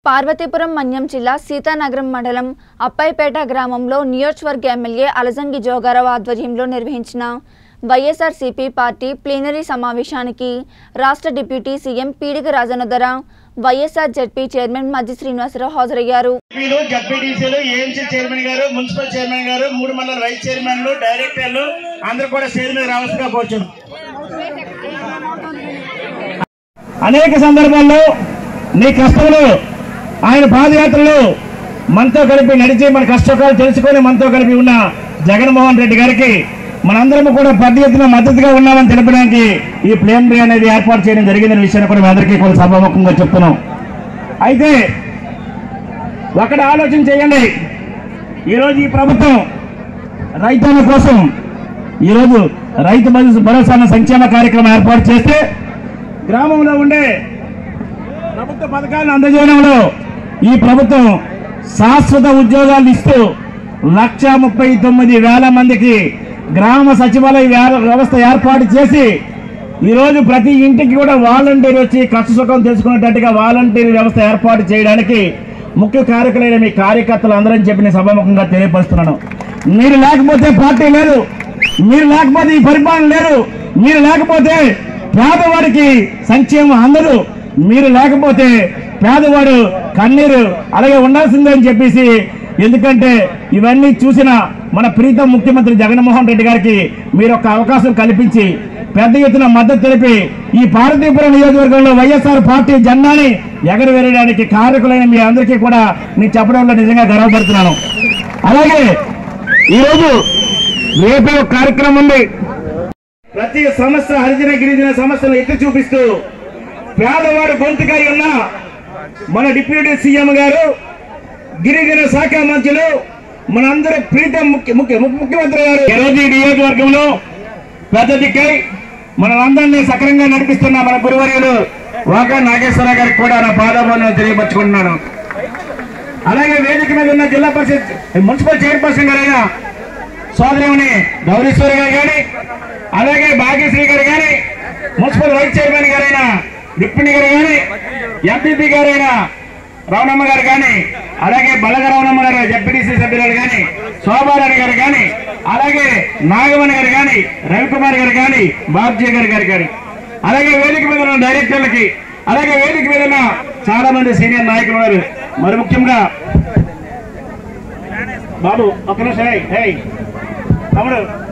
పార్వతీపురం మన్యం జిల్లా సీతానగరం మండలం అప్పైపేట గ్రామంలో నియోజకవర్గ ఎమ్మెల్యే అలజంగి జోగారావు ఆధ్వర్యంలో నిర్వహించిన వైఎస్ఆర్సీపీ పార్టీ ప్లీనరీ సమావేశానికి రాష్ట్ర డిప్యూటీ సీఎం పీడిక రాజనొద్దర వైఎస్ఆర్ జెడ్పీ చైర్మన్ మధ్య శ్రీనివాసరావు హాజరయ్యారు ఎంపీలు జడ్పీటీసీలు ఏఎంసీ చైర్మన్ గారు మున్సిపల్ చైర్మన్ గారు మూడు మండల వైస్ చైర్మన్లు డైరెక్టర్లు అందరూ కూడా స్టేజ్ మీద రావాల్సిగా కోరుచున్నాం అనేక సందర్భాల్లో నీ కష్టములు ఆయన పాదయాత్రలు మనతో కలిపి నడిచి మన కష్టకాలు తెలుసుకొని మనతో కలిపి ఉన్న జగన్మోహన్ రెడ్డి గారికి మనందరం కూడా పెద్ద ఎత్తున మద్దతుగా ఉన్నామని తెలపడానికి ఈ ప్లేనరీ అనేది ఏర్పాటు చేయడం జరిగిందనే విషయాన్ని కూడా మీ అందరికీ కూడా సభాముఖంగా చెప్తున్నాం అయితే ఒకటి ఆలోచన చేయండి ఈరోజు ఈ ప్రభుత్వం రైతుల కోసం ఈరోజు రైతు భరోసా భరోసా అన్న సంక్షేమ కార్యక్రమం ఏర్పాటు చేస్తే గ్రామంలో ఉండే ప్రభుత్వ పథకాలను అందజేయడంలో ఈ ప్రభుత్వం శాశ్వత ఉద్యోగాలు ఇస్తూ లక్ష ముప్పై తొమ్మిది వేల మందికి గ్రామ సచివాలయ వ్యా- వ్యవస్థ ఏర్పాటు చేసి ఈరోజు ప్రతి ఇంటికి కూడా వాలంటీర్ వచ్చి కష్ట సుఖం తెలుసుకునేటట్టుగా వాలంటీర్ వ్యవస్థ ఏర్పాటు చేయడానికి ముఖ్య కార్యకులైన మీ కార్యకర్తలు అందరం చెప్పి నేను సభాముఖంగా తెలియపరుస్తున్నాను మీరు లేకపోతే పార్టీ లేదు మీరు లేకపోతే ఈ పరిపాలన లేదు మీరు లేకపోతే పేదవాడికి సంక్షేమం అందదు మీరు లేకపోతే పేదవాడు కన్నీరు అలాగే ఉండాల్సిందే అని చెప్పేసి ఎందుకంటే ఇవన్నీ చూసిన మన ప్రీతం ముఖ్యమంత్రి జగన్మోహన్ రెడ్డి గారికి మీరు ఒక అవకాశం కల్పించి పెద్ద ఎత్తున మద్దతు తెలిపి ఈ పార్వతీపురం నియోజకవర్గంలో వైఎస్ఆర్ పార్టీ జెండాని ఎగరవేయడానికి కారకులైన మీ అందరికీ కూడా నేను చెప్పడంలో నిజంగా గర్వపడుతున్నాను అలాగే ఈరోజు రేపే ఒక కార్యక్రమం ఉంది ప్రతి సమస్య హరిజన గిరిజన సమస్యను ఎత్తి చూపిస్తూ పేదవాడు గొంతుకై ఉన్న మన డిప్యూటీ సీఎం గారు గిరిజన శాఖ మంత్రులు మనందరి ప్రీతం ముఖ్య ముఖ్య ముఖ్యమంత్రి గారు ఈరోజు ఈ నియోజకవర్గంలో పెద్ద దిక్కై మనందరినీ సక్రంగా నడిపిస్తున్న మన గురువర్యులు వాకా నాగేశ్వర గారికి కూడా నా పాదాభాలను తెలియపరచుకుంటున్నాను అలాగే వేదిక మీద ఉన్న జిల్లా పరిషత్ మున్సిపల్ చైర్పర్సన్ గారైన సోదరిమణి గౌరీశ్వరి గారు కానీ అలాగే భాగ్యశ్రీ గారు కానీ మున్సిపల్ వైస్ చైర్మన్ గారైన డిప్యూటీ గారు కానీ ఎంపీపీ గారైన రవణమ్మ గారు కానీ అలాగే బలగ రవణమ్మ గారు జడ్పీటీసీ సభ్యులు కానీ శోభారాణి గారు కానీ అలాగే నాగమణి గారు కానీ రవికుమార్ గారు కానీ బాబ్జీ గారు గారు కానీ అలాగే వేదిక మీద ఉన్న డైరెక్టర్లకి అలాగే వేదిక మీద ఉన్న చాలా మంది సీనియర్ నాయకులు ఉన్నారు మరి ముఖ్యంగా బాబు ఒక్క నిమిషం ఏయ్, ఏయ్ తమ్ముడు